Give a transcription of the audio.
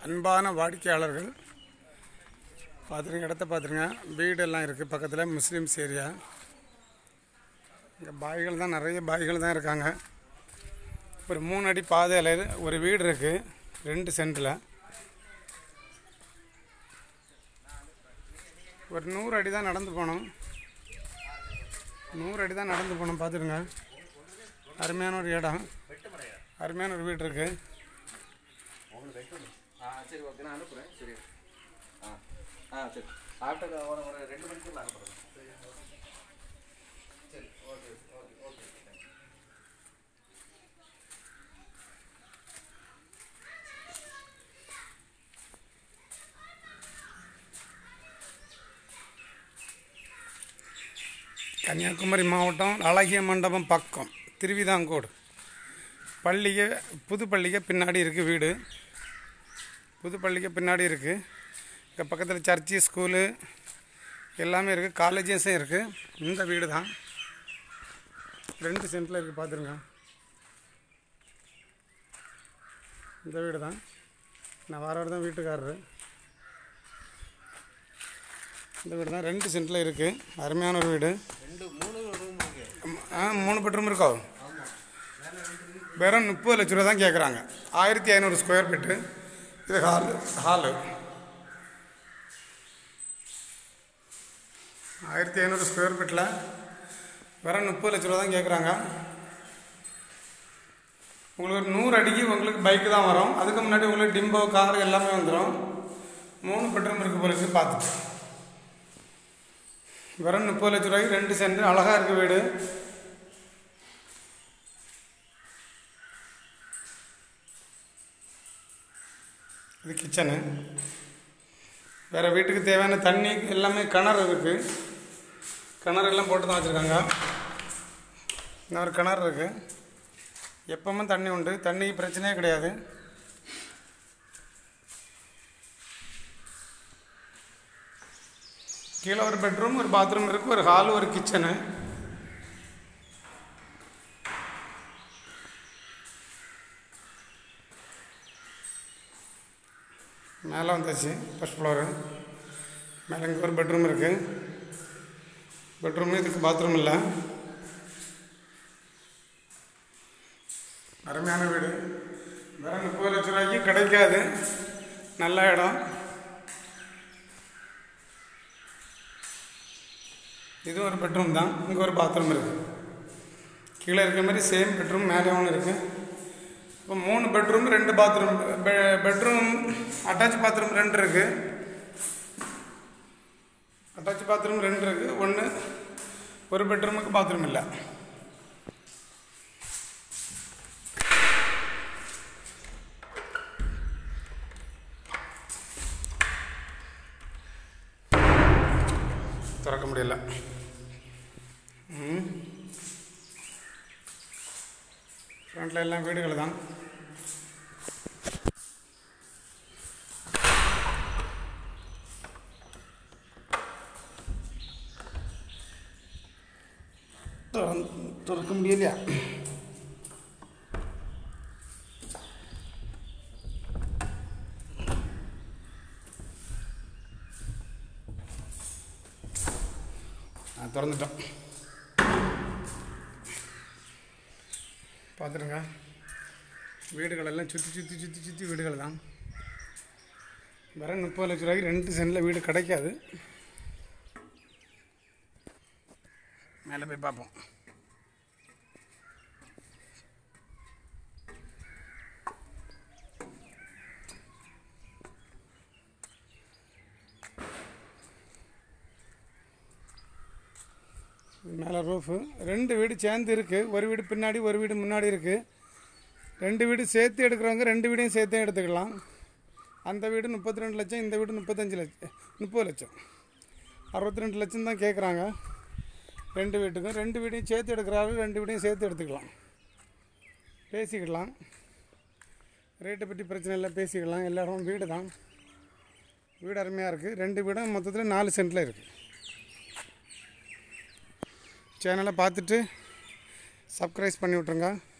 அன்பான வாடிக்கையாளர்கள் பார்த்துருங்க இடத்த பார்த்துருங்க வீடெல்லாம் இருக்குது பக்கத்தில் முஸ்லீம்ஸ் ஏரியா இங்கே பாய்கள் தான் நிறைய பாய்கள் தான் இருக்காங்க ஒரு மூணு அடி பாதையில் ஒரு வீடு இருக்குது ரெண்டு சென்டில் ஒரு நூறு அடி தான் நடந்து போனோம் நூறு அடி தான் நடந்து போனோம் பார்த்துருங்க அருமையான ஒரு இடம் அருமையான ஒரு வீடு இருக்குது ஆ சரி ஓகே நான் அனுப்புகிறேன் சரி ஆ ஆ சரி ஆஃப்டர் ஒரு ஒரு ரெண்டு மணிக்குள்ள அனுப்புகிறேன் சரி ஓகே ஓகே ஓகே கன்னியாகுமரி மாவட்டம் அழகிய மண்டபம் பக்கம் திருவிதாங்கோடு பள்ளிக்கு புது பள்ளிக்கு பின்னாடி இருக்குது வீடு புது பள்ளிக்கு பின்னாடி இருக்குது இங்கே பக்கத்தில் சர்ச்சு ஸ்கூலு எல்லாமே இருக்குது காலேஜஸும் இருக்குது இந்த வீடு தான் ரெண்டு சென்ட்டில் இருக்குது பார்த்துருங்க இந்த வீடு தான் நான் வார தான் வீட்டுக்காரரு இந்த வீடு தான் ரெண்டு சென்ட்டில் இருக்குது அருமையான ஒரு வீடு ரெண்டு மூணு ரூம் இருக்கு ஆ மூணு பெட்ரூம் இருக்கோ வெறும் முப்பது லட்ச ரூபா தான் கேட்குறாங்க ஆயிரத்தி ஐநூறு ஸ்கொயர் ஃபீட்டு இது ஹாலு ஹாலு ஆயிரத்தி ஐநூறு ஸ்கொயர் ஃபீட்டில் வெறும் முப்பது லட்ச ரூபா தான் கேட்குறாங்க உங்களுக்கு ஒரு நூறு அடிக்கு உங்களுக்கு பைக்கு தான் வரும் அதுக்கு முன்னாடி உங்களுக்கு டிம்போ கார் எல்லாமே வந்துடும் மூணு பெட்ரூம் இருக்குது போல இருக்குது பார்த்துட்டு வெறும் முப்பது லட்ச ரூபாய்க்கு ரெண்டு சென்ட் அழகாக இருக்குது வீடு இது கிச்சனு வேறு வீட்டுக்கு தேவையான தண்ணி எல்லாமே கிணறு இருக்குது கிணறு எல்லாம் போட்டு தான் வச்சுருக்காங்க இன்னொரு கிணறு இருக்குது எப்பவுமே தண்ணி உண்டு தண்ணிக்கு பிரச்சனையே கிடையாது கீழே ஒரு பெட்ரூம் ஒரு பாத்ரூம் இருக்குது ஒரு ஹால் ஒரு கிச்சனு மேலே வந்தாச்சு ஃபஸ்ட் ஃப்ளோரு மேலே இங்கே ஒரு பெட்ரூம் இருக்குது பெட்ரூம் இதுக்கு பாத்ரூம் இல்லை அருமையான வீடு வேறு முப்பது லட்ச ரூபாய்க்கு கிடைக்காது நல்ல இடம் இது ஒரு பெட்ரூம் தான் இங்கே ஒரு பாத்ரூம் இருக்குது கீழே இருக்கிற மாதிரி சேம் பெட்ரூம் மேலே ஒன்று இருக்குது இப்போ மூணு பெட்ரூம் ரெண்டு பாத்ரூம் பெட்ரூம் அட்டாச் பாத்ரூம் ரெண்டு இருக்குது அட்டாச் பாத்ரூம் ரெண்டு இருக்குது ஒன்று ஒரு பெட்ரூமுக்கு பாத்ரூம் இல்லை திறக்க முடியல ம் ஃப்ரண்ட்டில் எல்லாம் வீடுகள் தான் திறந்து- திறக்க முடியலையா ஆ, திறந்துட்டோம் பார்த்துருங்க வீடுகள் எல்லாம் சுற்றி சுற்றி சுற்றி சுற்றி வீடுகள் தான் வெறும் முப்பது லட்ச ரூபாய்க்கு ரெண்டு சென்டில் வீடு கிடைக்காது மேலே போய் பார்ப்போம் மேலே ரூஃபு ரெண்டு வீடு சேர்ந்து இருக்குது ஒரு வீடு பின்னாடி ஒரு வீடு முன்னாடி இருக்குது ரெண்டு வீடு சேர்த்து எடுக்கிறவங்க ரெண்டு வீடையும் சேர்த்தே எடுத்துக்கலாம் அந்த வீடு முப்பத்தி ரெண்டு லட்சம் இந்த வீடு முப்பத்தஞ்சு லட்சம் முப்பது லட்சம் அறுபத்தி ரெண்டு லட்சம் தான் கேட்குறாங்க ரெண்டு வீட்டுக்கும் ரெண்டு வீடையும் சேர்த்து எடுக்கிறாரு ரெண்டு வீடையும் சேர்த்து எடுத்துக்கலாம் பேசிக்கலாம் ரேட்டை பற்றி பிரச்சனை இல்லை பேசிக்கலாம் எல்லா இடமும் வீடு தான் வீடு அருமையாக இருக்குது ரெண்டு வீடும் மொத்தத்தில் நாலு சென்ட்டில் இருக்குது சேனலை பார்த்துட்டு சப்ஸ்கிரைப் பண்ணி விட்ருங்க